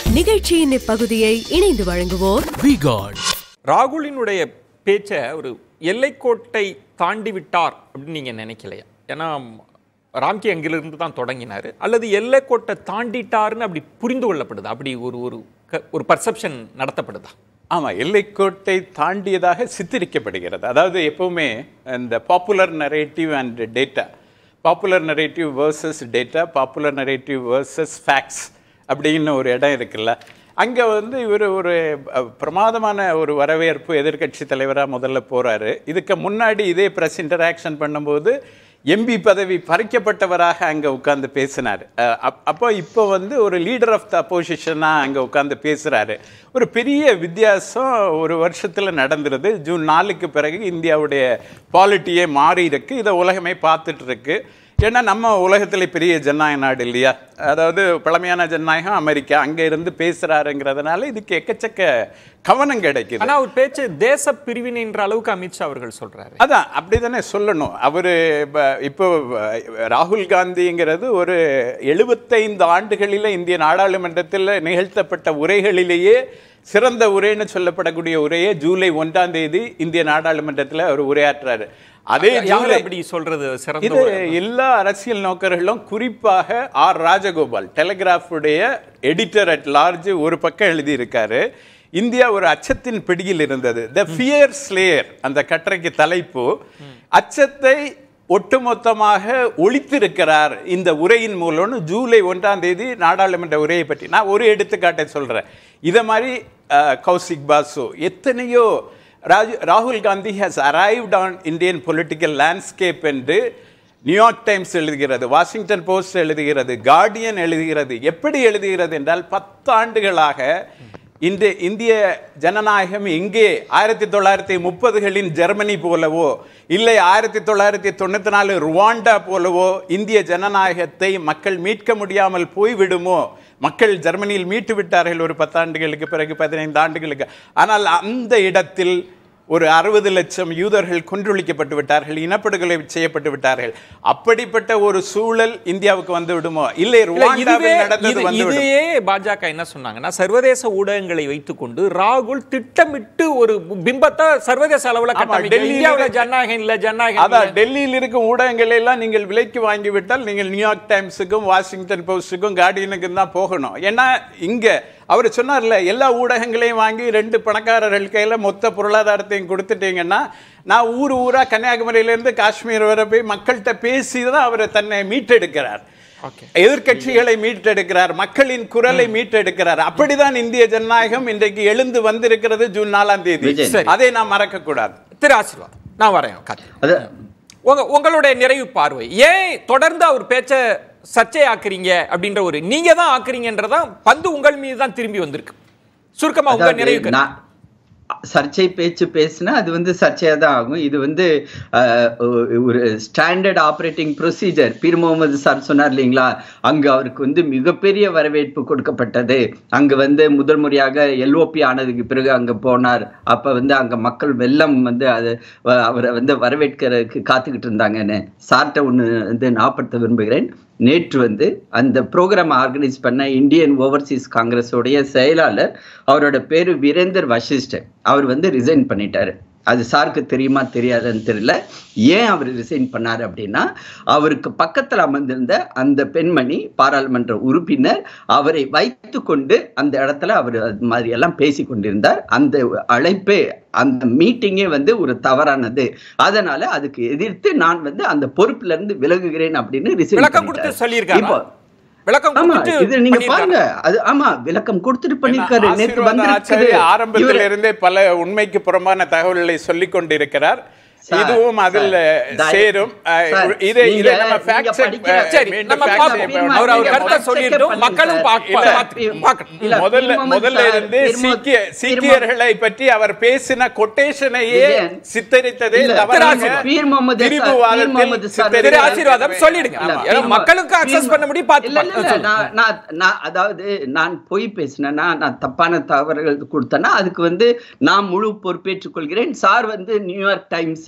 நிகழ்ச்சியின் இப்பகுதியை இணைந்து வழங்குவோர் வி கார்ட் ராகுலினுடைய பேச்சை ஒரு எல்லைக்கோட்டை தாண்டி விட்டார் அப்படின்னு நீங்க நினைக்கலையா ஏன்னா ராம்கி அங்கிலிருந்து தான் தொடங்கினார் அல்லது எல்லைக்கோட்டை தாண்டிட்டாருன்னு அப்படி புரிந்து கொள்ளப்படுதா அப்படி ஒரு ஒரு க- ஒரு பர்செப்ஷன் நடத்தப்படுதா ஆமா எல்லைக்கோட்டை தாண்டியதாக சித்தரிக்கப்படுகிறது அதாவது எப்பவுமே இந்த popular narrative and data popular narrative versus data popular narrative versus facts அப்படின்னு ஒரு இடம் இருக்குல்ல அங்கே வந்து இவர் ஒரு அஹ், பிரமாதமான ஒரு வரவேற்பு எதிர்க்கட்சி தலைவராக முதல்ல போறாரு இதுக்கு முன்னாடி இதே ப்ரெஸ் இன்டராக்ஷன் பண்ணும்போது எம்பி பதவி பறிக்கப்பட்டவராக அங்கே உட்கார்ந்து பேசினார் அஹ் அப்- அப்போ இப்போ வந்து ஒரு லீடர் ஆஃப் த அப்போசிஷனாக அங்கே உட்கார்ந்து பேசுகிறாரு ஒரு பெரிய வித்தியாசம் ஒரு வருஷத்தில் நடந்துருது ஜூன் நாலுக்கு பிறகு இந்தியாவுடைய பாலிட்டியே மாறி இருக்கு இதை உலகமே பார்த்துட்டு இருக்கு ஏன்னா நம்ம உலகத்தில் பெரிய ஜனநாயக நாடு இல்லையா அதாவது பழமையான ஜனநாயகம் அமெரிக்கா அங்கே இருந்து பேசுகிறாருங்கிறதுனால இதுக்கு எக்கச்சக்க கவனம் கிடைக்குது ஆனா அவர் பேச்சு தேச பிரிவினைன்ற அளவுக்கு அமித்ஷா அவர்கள் சொல்றாரு அதான் அப்படிதானே சொல்லணும் அவர் இப்போ அஹ், ராகுல் காந்திங்கிறது ஒரு எழுபத்தைந்து ஆண்டுகளில் இந்திய நாடாளுமன்றத்தில் நிகழ்த்தப்பட்ட உரைகளிலேயே சிறந்த உரைன்னு சொல்லப்படக்கூடிய உரையை ஜூலை ஒன்றாம் தேதி இந்திய நாடாளுமன்றத்தில் அவர் உரையாற்றுறாரு அதே யார் ஜூலை அப்படி சொல்றது சிறந்த இது ஒரு- எல்லா அரசியல் நோக்கர்களும் குறிப்பாக ஆர் ராஜகோபால் டெலிகிராஃபுடைய எடிட்டர் அட் லார்ஜ் ஒரு பக்கம் எழுதியிருக்காரு இந்தியா ஒரு அச்சத்தின் பிடியில் இருந்தது த ஃபியர் ஸ்லேயர் அந்த கட்டுரைக்கு தலைப்பு அச்சத்தை ஒட்டுமொத்தமாக ஒழித்திருக்கிறார் இந்த உரையின் மூலம்னு ஜூலை ஒன்றாம் தேதி நாடாளுமன்ற உரையை பற்றி நான் ஒரு எடுத்துக்காட்டை சொல்றேன் இதை மாதிரி அஹ், கௌசிக் பாசு எத்தனையோ ராஜு ராகுல் Gandhi has arrived on Indian political landscape என்று நியூயார்க் டைம்ஸ் எழுதுகிறது வாஷிங்டன் போஸ்ட் எழுதுகிறது கார்டியன் எழுதுகிறது எப்படி எழுதுகிறது என்றால் பத்தாண்டுகளாக இந்த இந்திய ஜனநாயகம் எங்கே ஆயிரத்தி தொள்ளாயிரத்தி முப்பதுகளின் ஜெர்மனி போலவோ இல்லை ஆயிரத்தி தொள்ளாயிரத்தி தொண்ணூத்தி நாலு ருவாண்டா போலவோ இந்திய ஜனநாயகத்தை மக்கள் மீட்க முடியாமல் போய்விடுமோ மக்கள் ஜெர்மனியில் மீட்டு விட்டார்கள் ஒரு பத்தாண்டுகளுக்கு பிறகு பதினைந்து ஆண்டுகளுக்கு ஆனால் அந்த இடத்தில் ஒரு அறுபது லட்சம் யூதர்கள் கொன்றொழிக்கப்பட்டு விட்டார்கள் இனப்படுகொலை செய்யப்பட்டு விட்டார்கள் அப்படிப்பட்ட ஒரு சூழல் இந்தியாவுக்கு வந்து விடுமோ இல்லை இல்ல, இதுவே ருவாண்டாவில் நடந்தது இது- வந்து விடும் இதையே பாஜக என்ன சொன்னாங்கன்னா சர்வதேச ஊடகங்களை வைத்துக்கொண்டு ராகுல் திட்டமிட்டு ஒரு பிம்பத்தை சர்வதேச அளவுல கட்டமைக்க டெல்லியில இந்தியாவுல இருக்க- ஜனநாயகம் இல்ல ஜனநாயகம் அதான் இல்ல. டெல்லியில் இருக்கும் ஊடகங்களை எல்லாம் நீங்கள் விலைக்கு வாங்கிவிட்டால் நீங்கள் நியூயார்க் டைம்ஸுக்கும் வாஷிங்டன் போஸ்ட்டுக்கும் கார்டியனுக்கும் தான் போகணும் ஏன்னா இங்க அவர் சொன்னார்ல எல்லா ஊடகங்களையும் வாங்கி ரெண்டு பணக்காரர்கள் கையில மொத்த பொருளாதாரத்தையும் கொடுத்துட்டீங்கன்னா நான் ஊர் ஊரா கன்னியாகுமரியிலேருந்து காஷ்மீர் வரை போய் மக்கள்கிட்ட பேசி தான் அவர் தன்னை மீட்டெடுக்கிறார் எதிர்க்கட்சிகளை மீட்டெடுக்கிறார் மக்களின் குரலை மீட்டெடுக்கிறார் அப்படிதான் இந்திய ஜனநாயகம் இன்றைக்கு எழுந்து வந்திருக்கிறது ஜூன் நாலாம் தேதி விஜய். சரி. அதை நாம் மறக்க கூடாது திரு ஆசீர்வாத் நான் வரேன் கார்த்திக். அது உங்க உங்களுடைய நிறைவு பார்வை ஏன் தொடர்ந்து அவர் பேச்ச சர்ச்சை ஆக்குறீங்க அப்படின்ற ஒரு நீங்க தான் ஆக்குறீங்கன்றதான் பந்து உங்கள் மீது தான் திரும்பி வந்திருக்கு சுருக்கமா உங்க அதாவது நிறைவு கருத்து. நான் சர்ச்சை பேச்சு பேசினா அது வந்து சர்ச்சையா தான் ஆகும் இது வந்து அஹ், ஒரு standard operating procedure Peer Mohammed sir சொன்னார் இல்லைங்களா அங்க அவருக்கு வந்து மிகப்பெரிய வரவேற்பு கொடுக்கப்பட்டது அங்க வந்து முதல் முறையாக எல்ஓபி ஆனதுக்கு பிறகு அங்க போனார் அப்ப வந்து அங்க மக்கள் வெள்ளம் வந்து அது அஹ், அவரை வந்து வரவேற்கிறதுக்கு காத்துக்கிட்டு இருந்தாங்கன்னு சார்ட்ட ஒண்ணு வந்து ஞாபகப்படுத்த விரும்புகிறேன் நேற்று வந்து அந்த ப்ரோக்ராம் ஆர்கனைஸ் பண்ண இந்தியன் ஓவர்சீஸ் காங்கிரஸோடைய செயலாளர் அவரோட பேரு வீரேந்தர் வசிஷ்டர் அவர் வந்து ரிசைன் பண்ணிட்டாரு அது சாருக்கு தெரியுமா தெரியாதுன்னு தெரியல ஏன் அவர் ரிசைன் பண்ணார் அப்படின்னா அவருக்கு பக்கத்தில் அமர்ந்திருந்த அந்த பெண்மணி பாராளுமன்ற உறுப்பினர் அவரை வைத்து கொண்டு அந்த இடத்துல அவர் அது மாதிரி எல்லாம் பேசி கொண்டிருந்தார் அந்த அழைப்பே அந்த மீட்டிங்கே வந்து ஒரு தவறானது அதனால அதுக்கு எதிர்த்து நான் வந்து அந்த பொறுப்புல இருந்து விலகுகிறேன் அப்படின்னு resign விளக்கம் கொடுத்து பண்ணிட்டாரு. சொல்லியிருக்காரா இப்போ விளக்கம் ஆமா கொடுத்துட்டு இது நீங்க பண்ணியிருக்காரா? பாருங்க அது ஆமா விளக்கம் கொடுத்துட்டு பண்ணிருக்காரு நேத்து ஆசீர்வாத வந்திருக்குது ஆச்சாரி ஆரம்பத்தில் இவரு- இருந்தே பல உண்மைக்கு புறம்பான தகவல்களை சொல்லிக் கொண்டிருக்கிறார் சார், இதுவும் அதில் சார், தயவு- சேரும் அஹ், சார், இதை நீங்க- இதை நம்ம நீங்க fact check, படிக்கிற- அஹ், சரி மீண்டும் நம்ம fact பார்ப்போம். check பண்ணணும். அவர் அவர் நீங்க கருத்தை fact சொல்லிட்டோம் check மக்களும் பண்ணுங்க பார்க்க- இல்ல, பார்த்து- பார்க்கணும். இல்ல, முதல்ல பீர் முகமது முதல்ல சார், இருந்து பீர் முகமது- சீக்கிய பீர் முகமது- சீக்கியர்களை பற்றி அவர் பேசின கொட்டேஷனையே விஜயன். சித்தரித்ததே இல்ல, தவறாக பீர் முகமது சார், திரிபுவாதத்தில் பீர் முகமது சார், சித்தரித்தது. திரு ஆசீர்வாதம் சொல்லிடுங்க இல்ல, ஆமா. பீர் ஏன்னா முகமது- மக்களுக்கு access பீர் பண்ண முடியும், பார்த்து இல்ல, இல்ல, பார்த்து இல்ல, நான் நான் நான் அதாவது நான் பொய் பேசினேன்னா நான் தப்பான தவறுகள் கொடுத்தேன்னா அதுக்கு வந்து நான் முழு பொறுப்பேற்றுக் கொள்கிறேன் சார் வந்து நியூயார்க் டைம்ஸ்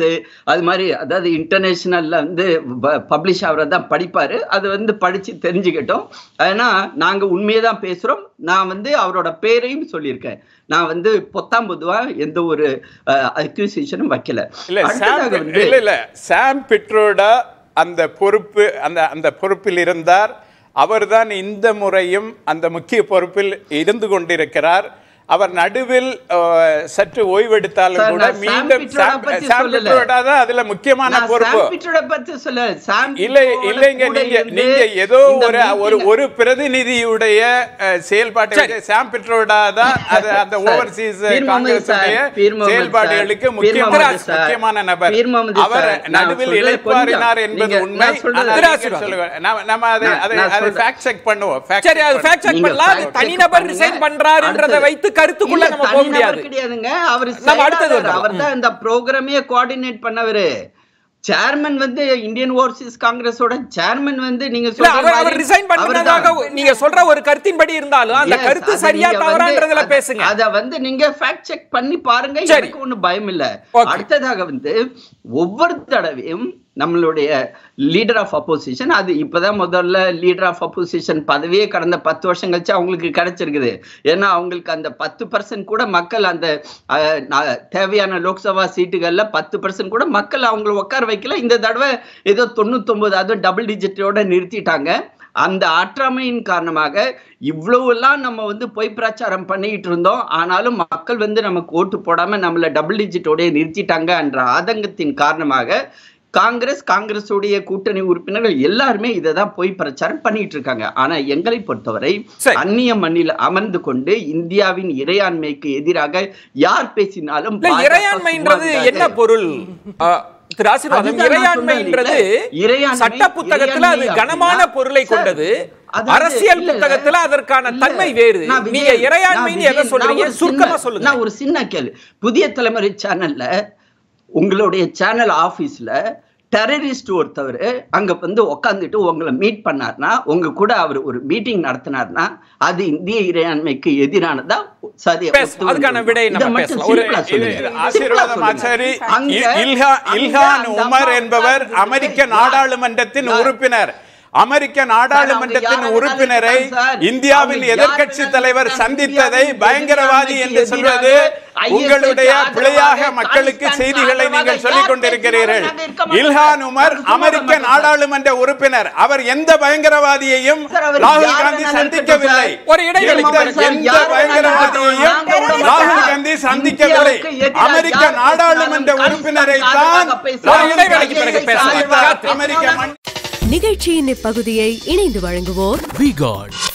அது மாதிரி அதாவது இன்டர்நேஷனல்ல வந்து பப்ளிஷ் ஆகிறதான் படிப்பாரு அது வந்து படிச்சு தெரிஞ்சுக்கிட்டோம் ஏன்னா நாங்க உண்மையை தான் பேசுறோம் நான் வந்து அவரோட பேரையும் சொல்லியிருக்கேன் நான் வந்து பொத்தாம் பொதுவா எந்த ஒரு அக்யூசியேஷனும் வைக்கல இல்ல சாம் அடுத்ததாக பிட்- வந்து இல்ல இல்ல சாம் பிட்ரோடா அந்த பொறுப்பு அந்த அந்த பொறுப்பில் இருந்தார் அவர்தான் இந்த முறையும் அந்த முக்கிய பொறுப்பில் இருந்து கொண்டிருக்கிறார் அவர் நடுவில் அஹ், சற்று ஓய்வெடுத்தாலும் சார், கூட நான் சாம் மீண்டும் பிட்ரோடா சாம் பத்தி சாம் சொல்லல. பிட்ரோடா தான் அதுல முக்கியமான நான் பொறுப்பு சாம் பிட்ரோட பத்தி சொல்ல சாம் இல்லை பிட்ரோட இல்லைங்க கூட நீங்க இருந்து நீங்க ஏதோ இந்த ஒரு ஒரு meeting- ஒரு பிரதிநிதியுடைய அஹ், செயல்பாட்டை சரி. வச்சு சாம் பிட்ரோடா தான் அது அந்த சார், ஓவர்சீஸ் பீர் முகமது காங்கிரசுடைய சார், பீர் முகமது செயல்பாடுகளுக்கு சார், முக்கியமான பீர் முகமது சார், முக்கியமான நபர் பீர் முகமது அவர் சார், நான் நடுவில் சொல்றது இழைப்பாரினார் கொஞ்சம் என்பது நீங்க- உண்மை நான் சொல்றது- ஆனால் திரு நீங்க ஆசீர்வாதம். சொல்லுங்க நம்ம நம்ம அதை நான்- அதை நான் அதை சொல்றேன். ஃபேக்ட் செக் பண்ணுவோம் fact சரி check அது ஃபேக்ட் செக் நீங்க பண்ணலாம் அது fact check தனிநபர் பண்ணுங்க. ரிசைன் பண்றாருன்றதை அடுத்தது. வைத்து கருத்துக்குள்ள இல்ல, நம்ம போக தனிநபர் முடியாது கிடையாதுங்க அவர் நம்ம அடுத்தது வந்துடலாம். அவர் தான் இந்த ப்ரோக்ராமே கோஆர்டினேட் பண்ணவரு சேர்மன் வந்து இந்தியன் ஓவர்சீஸ் காங்கிரஸோட சேர்மன் வந்து நீங்க இல்ல சொல்ற அவர் அவர் மாதிரி ரிசைன் பண்ணதாக அவர்தான். நீங்க சொல்ற ஒரு கருத்தின்படி இருந்தாலும் அந்த Yes, கருத்து அத சரியா நீங்க தவறான்றதுல வந்து- பேசுங்க அத வந்து நீங்க ஃபேக்ட் செக் பண்ணி பாருங்க சரி. எனக்கு ஒண்ணும் பயம் இல்ல Okay. அடுத்ததாக வந்து ஒவ்வொரு தடவையும் நம்மளுடைய லீடர் ஆஃப் அப்போசிஷன் அது இப்பதான் முதல்ல லீடர் ஆஃப் அப்போசிஷன் பதவியே கடந்த பத்து வருஷம் கழிச்சு அவங்களுக்கு கிடைச்சிருக்குது ஏன்னா அவங்களுக்கு அந்த பத்து பர்சன்ட் கூட மக்கள் அந்த அஹ், நா- தேவையான லோக்சபா சீட்டுகள்ல பத்து பர்சன்ட் கூட மக்கள் அவங்கள உட்கார வைக்கல இந்த தடவை ஏதோ தொண்ணூத்தொன்பது அதுவும் டபுள் டிஜிட்டோட நிறுத்திட்டாங்க அந்த ஆற்றாமையின் காரணமாக இவ்வளவுலாம் நம்ம வந்து பொய் பிரச்சாரம் பண்ணிக்கிட்டு இருந்தோம் ஆனாலும் மக்கள் வந்து நமக்கு ஓட்டு போடாம நம்மள டபுள் டிஜிட்டோட நிறுத்திட்டாங்க என்ற ஆதங்கத்தின் காரணமாக காங்கிரஸ் காங்கிரஸுடைய கூட்டணி உறுப்பினர்கள் எல்லாருமே இதை தான் பொய் பிரச்சாரம் பண்ணிட்டு இருக்காங்க ஆனா எங்களை பொறுத்தவரை சரி. அந்நிய மண்ணில் அமர்ந்து கொண்டு இந்தியாவின் இறையாண்மைக்கு எதிராக யார் பேசினாலும் இல்ல பாஜக இறையாண்மைன்றது சும்மா என்ன விடாது. பொருள் ஆ, திரு ஆசீர்வாதம் அதுதான் நான் இறையாண்மைன்றது சொல்றேன். இறையாண்மை, சட்ட புத்தகத்துல அது இறையாண்மை கனமான அப்படின்னா, பொருளை சார், கொண்டது அதாவது அரசியல் இல்ல, இல்ல. புத்தகத்துல அதற்கான இல்ல. தன்மை வேறு நான் விஜய், நீங்க நான் இறையாண்மைன்னு எதை விஜய், சொல்றீங்க நான் ஒரு சுருக்கமா சின்ன- சொல்லுங்க நான் ஒரு சின்ன கேள்வி புதிய தலைமுறை சேனல்ல உங்களுடைய சேனல் ஆபீஸ்ல டெரரிஸ்ட் ஒருத்தவர் அங்க வந்து உட்காந்துட்டு உங்களை மீட் பண்ணார்னா உங்க கூட அவர் ஒரு மீட்டிங் நடத்தினார்னா அது இந்திய இறையாண்மைக்கு எதிரானதா சரி பேச- அதுக்கான விடையை இதை நம்ம மட்டும் பேசலாம். ஒரு- simple ஆ இது சொல்லுங்க. இது Simple ஆ ஆசீர்வாதம் சொல்லுங்க. ஆச்சாரி அங்க- இல்- இல்ஹா அங்க இல்ஹான் அந்த உமர் அம்மா என்பவர் உட்கார்ந்துட்டு அமெரிக்க யார்- நாடாளுமன்றத்தின் யார்- உறுப்பினர் அமெரிக்க நாடாளுமன்றத்தின் யார் உறுப்பினரை வேணாலும் இருக்கலாம் சார். இந்தியாவின் அவங்க எதிர்க்கட்சி யார் தலைவர் வேணாலும் சந்தித்ததை இந்தியாவின் பயங்கரவாதி எதிராக என்று சொல்வது ISI உங்களுடைய ஆதரவாக, பிழையாக மக்களுக்கு காலிஸ்தான் செய்திகளை ஆதரவாக நீங்கள் சொல்லிக் யார் கொண்டிருக்கிறீர்கள் பேசினாலும் நாங்க இருக்க மாட்டோம். இல்ஹான் உமர் நாங்க சும்மா அமெரிக்க இருக்க மாட்டோம். நாடாளுமன்ற உறுப்பினர் அவர் எந்த பயங்கரவாதியையும் சார், அவர் ராகுல் யார் காந்தி வேணாலும் சந்திக்கவில்லை இருக்கட்டும் ஒரு இடைவெளி எந்த- கொடுங்க. எந்த யார் வேணாலும் பயங்கரவாதியையும் இருக்கட்டும். ராகுல் நாங்க காந்தி விட சந்திக்கவில்லை இந்தியாவுக்கு எதிராக அமெரிக்க யார் நாடாளுமன்ற பேசினாலும் உறுப்பினரை காலிஸ்தான் தான் ஆதரவாக பேசுவாங்க. ஒரு இடைவேளைக்கு பிறகு பேசலாம். அமெரிக்க மண் நிகழ்ச்சியின் இப்பகுதியை இணைந்து வழங்குவோர் V-Guard